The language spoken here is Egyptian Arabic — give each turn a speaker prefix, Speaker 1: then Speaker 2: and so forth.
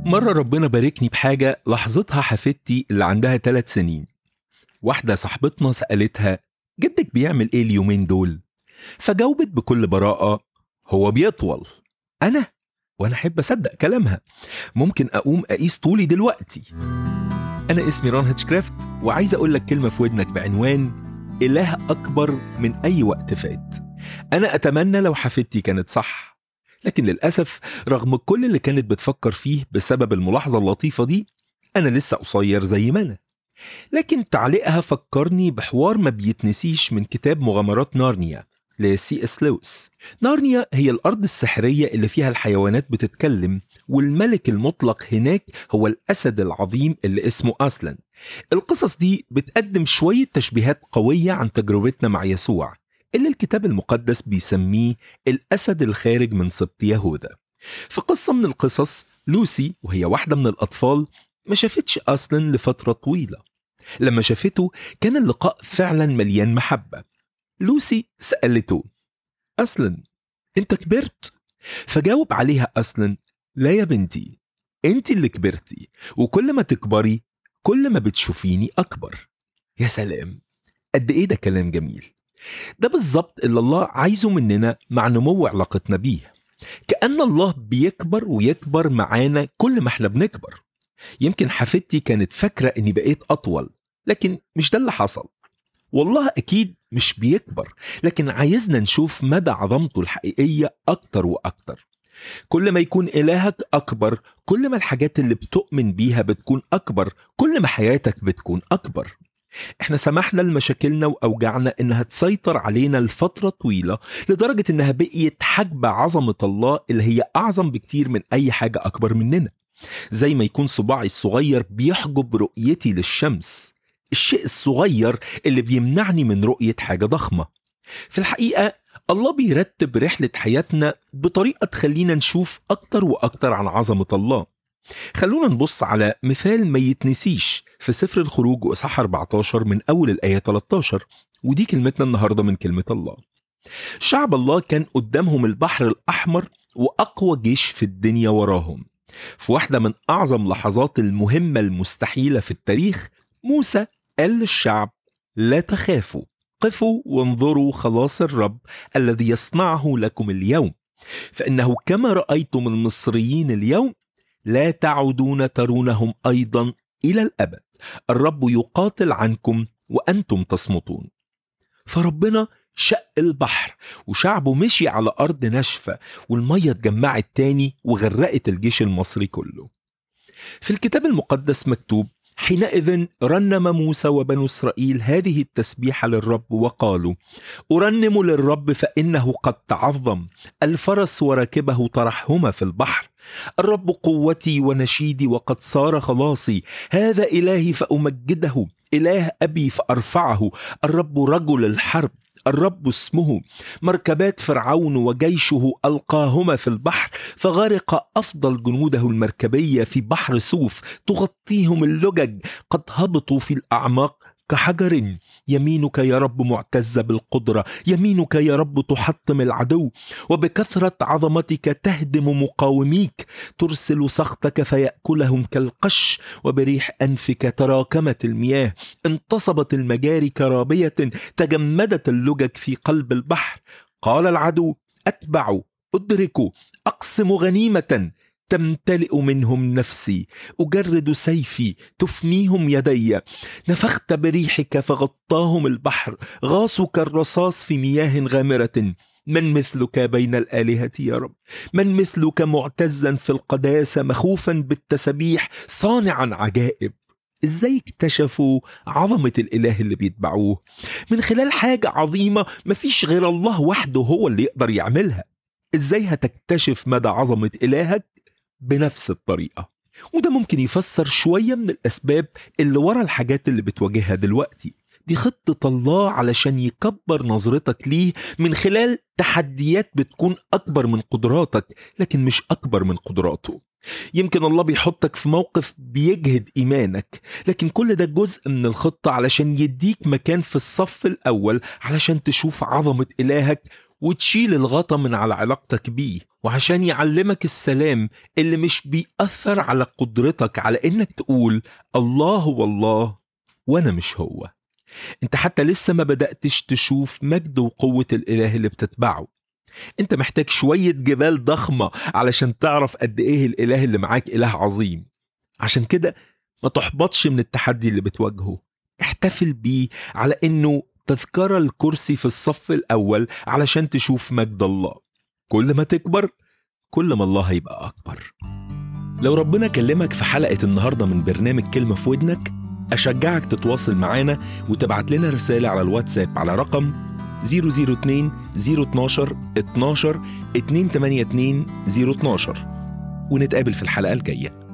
Speaker 1: مرة ربنا باركني بحاجة لحظتها حفيدتي اللي عندها ثلاث سنين واحدة صاحبتنا سألتها جدك بيعمل ايه اليومين دول؟ فجاوبت بكل براءة هو بيطول أنا وأنا أحب أصدق كلامها ممكن أقوم أقيس طولي دلوقتي أنا اسمي ران هيتشكرافت وعايز أقول لك كلمة في ودنك بعنوان إله أكبر من أي وقت فات أنا أتمنى لو حفيدتي كانت صح لكن للأسف رغم كل اللي كانت بتفكر فيه بسبب الملاحظة اللطيفة دي أنا لسه قصير زي ما أنا لكن تعليقها فكرني بحوار ما بيتنسيش من كتاب مغامرات نارنيا لسي اس لويس نارنيا هي الأرض السحرية اللي فيها الحيوانات بتتكلم والملك المطلق هناك هو الأسد العظيم اللي اسمه أسلن القصص دي بتقدم شوية تشبيهات قوية عن تجربتنا مع يسوع اللي الكتاب المقدس بيسميه الأسد الخارج من سبط يهوذا في قصة من القصص لوسي وهي واحدة من الأطفال ما شافتش أصلا لفترة طويلة لما شافته كان اللقاء فعلا مليان محبة لوسي سألته أصلا أنت كبرت؟ فجاوب عليها أصلا لا يا بنتي أنت اللي كبرتي وكل ما تكبري كل ما بتشوفيني أكبر يا سلام قد إيه ده كلام جميل ده بالظبط اللي الله عايزه مننا مع نمو علاقتنا بيه كأن الله بيكبر ويكبر معانا كل ما احنا بنكبر يمكن حفيدتي كانت فاكرة اني بقيت أطول لكن مش ده اللي حصل والله أكيد مش بيكبر لكن عايزنا نشوف مدى عظمته الحقيقية أكتر وأكتر كل ما يكون إلهك أكبر كل ما الحاجات اللي بتؤمن بيها بتكون أكبر كل ما حياتك بتكون أكبر احنا سمحنا لمشاكلنا واوجاعنا انها تسيطر علينا لفتره طويله لدرجه انها بقيت حجب عظمه الله اللي هي اعظم بكتير من اي حاجه اكبر مننا زي ما يكون صباعي الصغير بيحجب رؤيتي للشمس الشيء الصغير اللي بيمنعني من رؤيه حاجه ضخمه في الحقيقه الله بيرتب رحله حياتنا بطريقه تخلينا نشوف اكتر واكتر عن عظمه الله خلونا نبص على مثال ما يتنسيش في سفر الخروج وإصحاح 14 من أول الآية 13 ودي كلمتنا النهاردة من كلمة الله شعب الله كان قدامهم البحر الأحمر وأقوى جيش في الدنيا وراهم في واحدة من أعظم لحظات المهمة المستحيلة في التاريخ موسى قال للشعب لا تخافوا قفوا وانظروا خلاص الرب الذي يصنعه لكم اليوم فإنه كما رأيتم المصريين اليوم لا تعودون ترونهم ايضا الى الابد الرب يقاتل عنكم وانتم تصمتون فربنا شق البحر وشعبه مشي على ارض ناشفه والميه اتجمعت تاني وغرقت الجيش المصري كله في الكتاب المقدس مكتوب حينئذ رنم موسى وبنو اسرائيل هذه التسبيحه للرب وقالوا ارنم للرب فانه قد تعظم الفرس وراكبه طرحهما في البحر الرب قوتي ونشيدي وقد صار خلاصي هذا الهي فامجده اله ابي فارفعه الرب رجل الحرب الرب اسمه مركبات فرعون وجيشه القاهما في البحر فغرق افضل جنوده المركبيه في بحر سوف تغطيهم اللجج قد هبطوا في الاعماق كحجر يمينك يا رب معتزة بالقدرة يمينك يا رب تحطم العدو وبكثرة عظمتك تهدم مقاوميك ترسل سخطك فيأكلهم كالقش وبريح أنفك تراكمت المياه انتصبت المجاري كرابية تجمدت اللجج في قلب البحر قال العدو أتبعوا أدركوا أقسم غنيمة تمتلئ منهم نفسي اجرد سيفي تفنيهم يدي نفخت بريحك فغطاهم البحر غاصوا كالرصاص في مياه غامره من مثلك بين الالهه يا رب من مثلك معتزا في القداسه مخوفا بالتسبيح صانعا عجائب ازاي اكتشفوا عظمة الاله اللي بيتبعوه من خلال حاجة عظيمة مفيش غير الله وحده هو اللي يقدر يعملها ازاي هتكتشف مدى عظمة الهك بنفس الطريقة وده ممكن يفسر شوية من الأسباب اللي ورا الحاجات اللي بتواجهها دلوقتي دي خطة الله علشان يكبر نظرتك ليه من خلال تحديات بتكون أكبر من قدراتك لكن مش أكبر من قدراته يمكن الله بيحطك في موقف بيجهد إيمانك لكن كل ده جزء من الخطة علشان يديك مكان في الصف الأول علشان تشوف عظمة إلهك وتشيل الغطا من على علاقتك بيه وعشان يعلمك السلام اللي مش بيأثر على قدرتك على إنك تقول الله هو الله وأنا مش هو انت حتى لسه ما بدأتش تشوف مجد وقوة الإله اللي بتتبعه انت محتاج شوية جبال ضخمة علشان تعرف قد ايه الإله اللي معاك إله عظيم عشان كده ما تحبطش من التحدي اللي بتواجهه احتفل بيه على انه تذكرة الكرسي في الصف الأول علشان تشوف مجد الله كل ما تكبر كل ما الله هيبقى أكبر لو ربنا كلمك في حلقة النهاردة من برنامج كلمة في ودنك أشجعك تتواصل معانا وتبعت لنا رسالة على الواتساب على رقم 002 012 12 282 012 ونتقابل في الحلقة الجاية